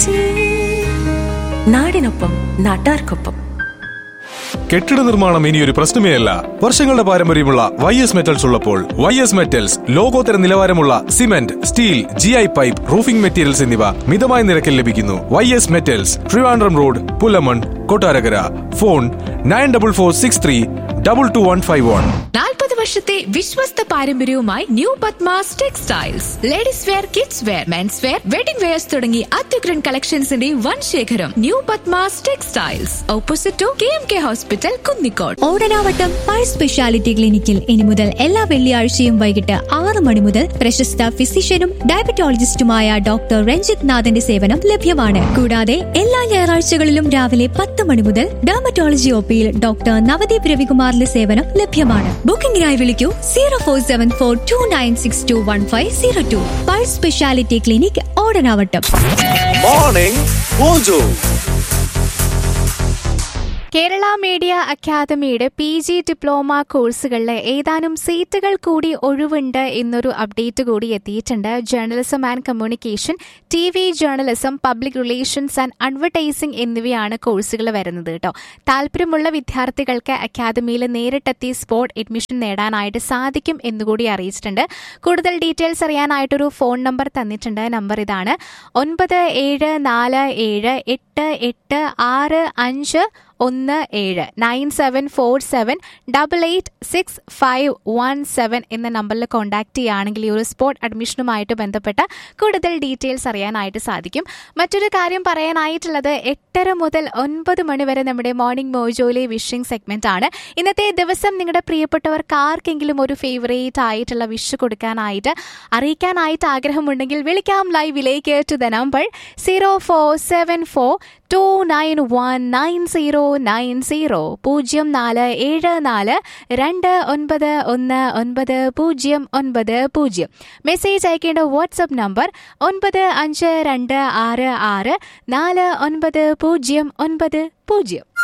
നാടിനൊപ്പം നാട്ടാർക്കൊപ്പം കെട്ടിട നിർമ്മാണം ഇനി ഒരു പ്രശ്നമേ അല്ല വർഷങ്ങളുടെ പാരമ്പര്യമുള്ള വൈ എസ് മെറ്റൽസ് ഉള്ളപ്പോൾ വൈ എസ് മെറ്റൽസ് ലോകോത്തര നിലവാരമുള്ള cement steel G I pipe roofing materials എന്നിവ മിതമായ നിരക്കിൽ ലഭിക്കുന്നു Y S metals Trivandrum road Pulamon Kottarakkara phone nine double four six three double two one five one നാൽപ്പത് വർഷത്തെ വിശ്വസ്ത പാരമ്പര്യവുമായി new Padmas textiles ladies wear kids wear men's wear wedding wears തുടങ്ങി അത്യുഗ്രൻ കളക്ഷൻസിന്റെ വൻ ശേഖരം new Padmas textiles opposite to K M K hospital Kunnicode Odanavattom Pai speciality ക്ലിനിക്കിൽ ഇനി മുതൽ എല്ലാ വെള്ളിയാഴ്ചയും വൈകിട്ട് ആറ് മണി മുതൽ പ്രശസ്ത ഫിസിഷ്യനും ഡയബറ്റോളജിസ്റ്റുമായ ഡോക്ടർ രഞ്ജിത് നാഥന്റെ സേവനം ലഭ്യമാണ് കൂടാതെ എല്ലാ ഞായറാഴ്ചകളിലും രാവിലെ പത്ത് മണി മുതൽ ഡെർമറ്റോളജി ഒപിയിൽ ഡോക്ടർ നവദീപ് രവികുമാറിന്റെ സേവനം ലഭ്യമാണ് ബുക്കിംഗിനായി വിളിക്കൂ zero four seven four two nine six two one five zero two Pai speciality clinic Odanavattam morning mojo Kerala media അക്കാദമിയുടെ പി ജി ഡിപ്ലോമ കോഴ്സുകളിലെ ഏതാനും സീറ്റുകൾ കൂടി ഒഴിവുണ്ട് എന്നൊരു അപ്ഡേറ്റ് കൂടി എത്തിയിട്ടുണ്ട് journalism and communication T V journalism public relations and advertising എന്നിവയാണ് കോഴ്സുകൾ വരുന്നത് കേട്ടോ താല്പര്യമുള്ള വിദ്യാർത്ഥികൾക്ക് അക്കാദമിയിൽ നേരിട്ടെത്തി സ്പോട്ട് അഡ്മിഷൻ നേടാനായിട്ട് സാധിക്കും എന്നുകൂടി അറിയിച്ചിട്ടുണ്ട് കൂടുതൽ ഡീറ്റെയിൽസ് അറിയാനായിട്ടൊരു ഫോൺ നമ്പർ തന്നിട്ടുണ്ട് നമ്പർ ഇതാണ് ഒൻപത് ഏഴ് നാല് ഏഴ് എട്ട് എട്ട് ആറ് അഞ്ച് ഒന്ന് ഏഴ് nine seven four seven double eight six five one seven എന്ന നമ്പറിൽ കോൺടാക്ട് ചെയ്യുകയാണെങ്കിൽ ഈ ഒരു സ്പോട്ട് അഡ്മിഷനുമായിട്ട് ബന്ധപ്പെട്ട കൂടുതൽ ഡീറ്റെയിൽസ് അറിയാനായിട്ട് സാധിക്കും മറ്റൊരു കാര്യം പറയാനായിട്ടുള്ളത് എട്ടര മുതൽ ഒൻപത് മണി വരെ നമ്മുടെ മോർണിംഗ് മോജോയിലെ വിഷിംഗ് സെഗ്മെന്റ് ആണ് ഇന്നത്തെ ദിവസം നിങ്ങളുടെ പ്രിയപ്പെട്ടവർക്ക് ആർക്കെങ്കിലും ഒരു ഫേവറേറ്റ് ആയിട്ടുള്ള വിഷ് കൊടുക്കാനായിട്ട് അറിയിക്കാനായിട്ട് ആഗ്രഹമുണ്ടെങ്കിൽ വിളിക്കാം ലൈവിലേക്ക് to the number zero four seven four two nine one nine zero nine zero പൂജ്യം നാല് ഏഴ് നാല് രണ്ട് ഒൻപത് ഒന്ന് ഒൻപത് പൂജ്യം ഒൻപത് പൂജ്യം മെസ്സേജ് അയക്കേണ്ട വാട്സപ്പ് നമ്പർ ഒൻപത് അഞ്ച് രണ്ട് ആറ് ആറ് നാല് ഒൻപത് പൂജ്യം ഒൻപത് പൂജ്യം